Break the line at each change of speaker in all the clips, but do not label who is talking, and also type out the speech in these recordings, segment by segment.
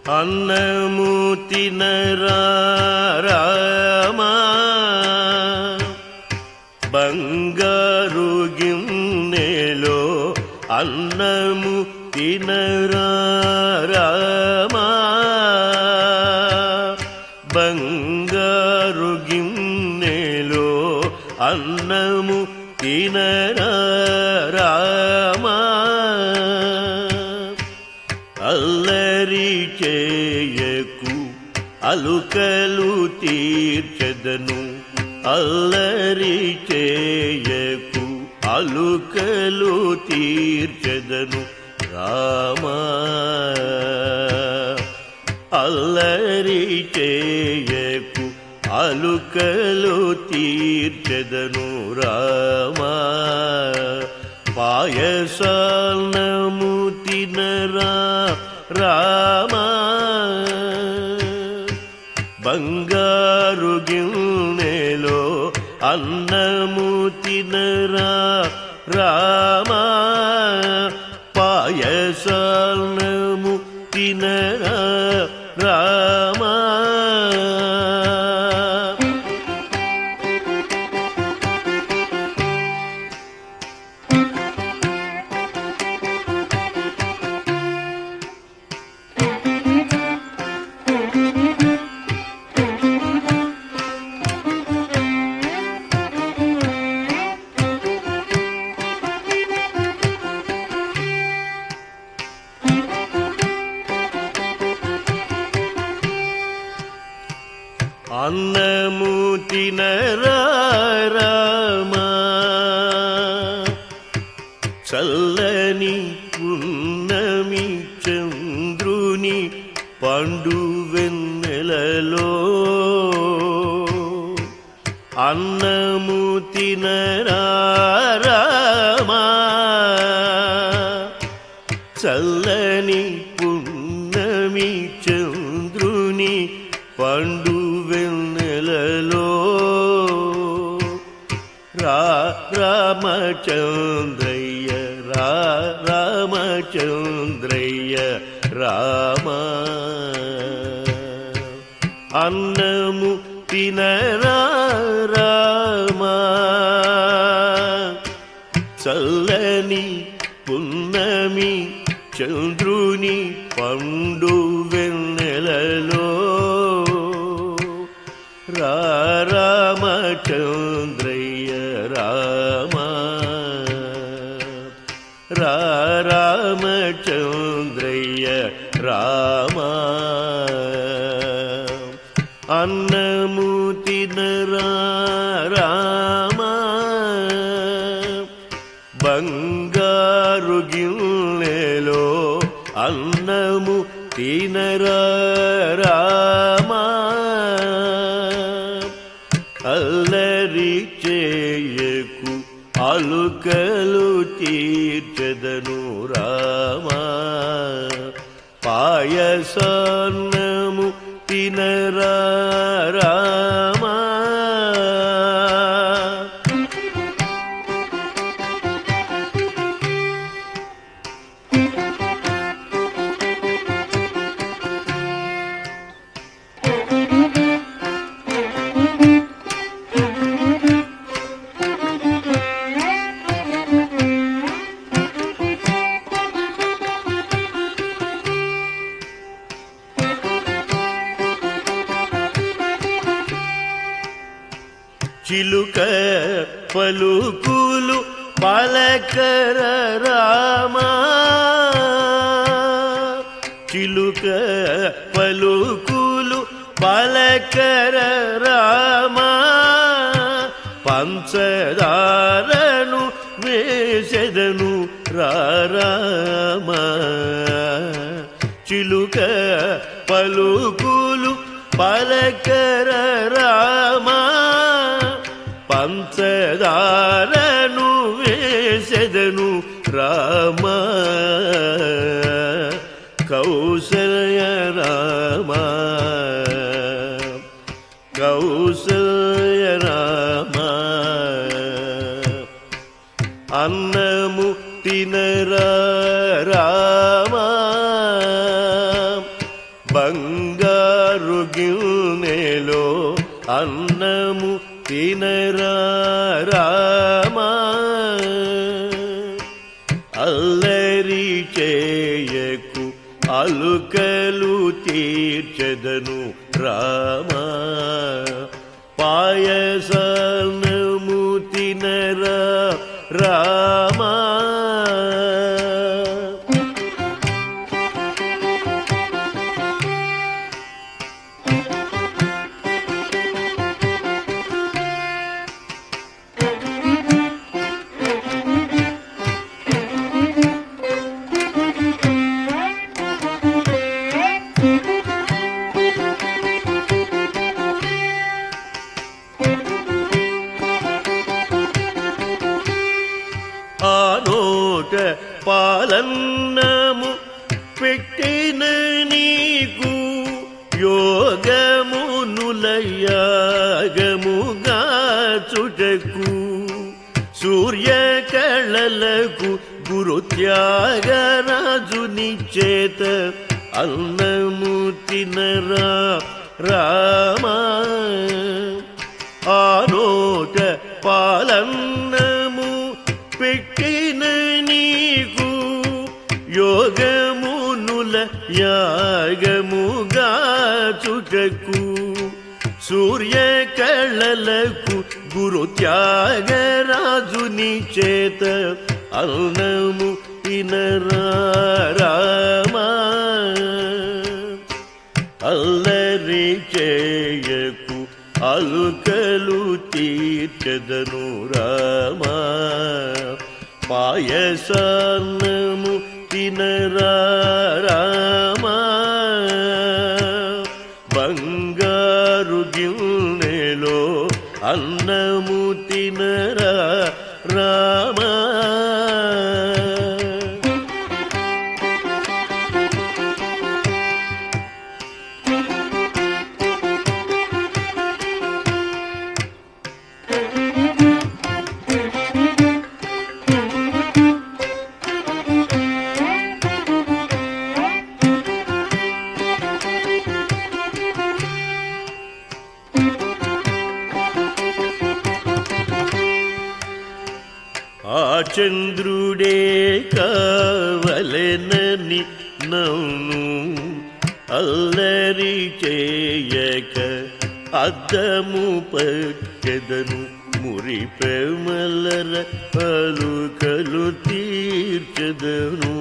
అన్నము తినరామా బంగారు గిన్నెలో అన్నము తినరామా బంగారు గిన్నెలో అన్నము తినరామా అల్లరి చేయకు అలుకలు తీర్చదను అల్లరి చేయకు అలుకలు తీర్చదను రామా అల్లరి చేయకు అలుకలు తీర్చదను రామా పాయసాన్నము తినరా రామా బంగారు గిన్నెలో అన్నము తినరా రామా పాయసాన్నము తినరా రామా అన్నము తినరామా చల్లని ఉన్నమి చంద్రుని పండు వెన్నెలలో అన్నము తినరామా చల్లని పున్నమి చంద్రుని పండు వెన్నెలలో రా రామచంద్రయ్య రా రామచంద్రయ్య రామ అన్నము తినరా రామా చల్లని పున్నమి చంద్రుని పండు వెన్నెలలో రా రామచంద్రయ్య రామా రా రామచంద్రయ్య రామా అన్నము తినరా రామా బంగారు గిన్నెలో అన్నము తినరా రామా అల్లరి చేయకు అలుకలు తీర్చదను రామా పాయసాన్నము తినరా రామా చిలుక పలుకులు పలకర రామా చిలుక పలుకులు పలకర రామా పంచదారను వేసెదను రామా చిలుక పలుకులు పలకర రామా పంచదారను వేసెదను రామా కౌసల్య రామా కౌసల్య రామా అన్నము తినరా రామా బంగారు గిన్నెలో అన్నము తినరా రామా అల్లరి చేయకు అలుకలు తీర్చదను రామా పాయసనము తినరా రామా ఆ నోట పాలన్నము పెట్టిన నీకు యోగమునులయాగముగా చుటకు సూర్య కళలకు గురు త్యాగరాజుని చేత అన్నము తినరా రామా ఆ నోట పాలన్నము పెట్టిన నీకు యోగమునుల యాగముగా చుటకు సూర్య కళలకు గురు త్యాగరాజుని చేత అన్నము తినరా రామా అల్లరి చేయకు అలుకలు తీర్చదను రామా పాయసాన్నము తినరా రామా బంగారు గిన్నెలో అన్నము తినరా రామా ఆ చంద్రుడే కావలెనని నన్ను అల్లరి చేయక అద్దము పట్టెదను మురిపెమలర పలుకలు తీర్చదను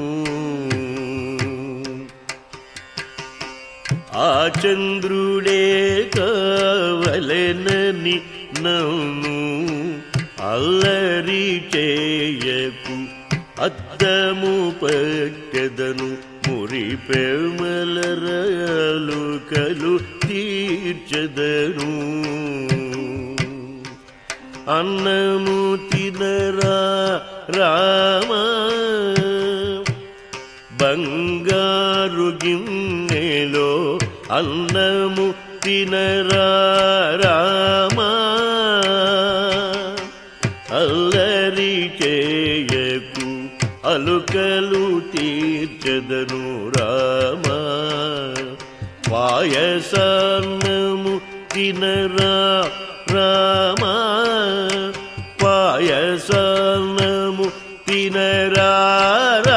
ఆ చంద్రుడే కావలెనని నన్ను అల్లరి చేయకు అద్దము పట్టెదను మురి పెమలరలు కలు తీర్చదను అన్నము తినరా రామా బంగారు గిన్నెలో అన్నము తినరా రామా అల్లరి చేయకు అలుకలు తీర్చదను రామా పాయసాన్నము తినరా రామా పాయసాన్నము తినరా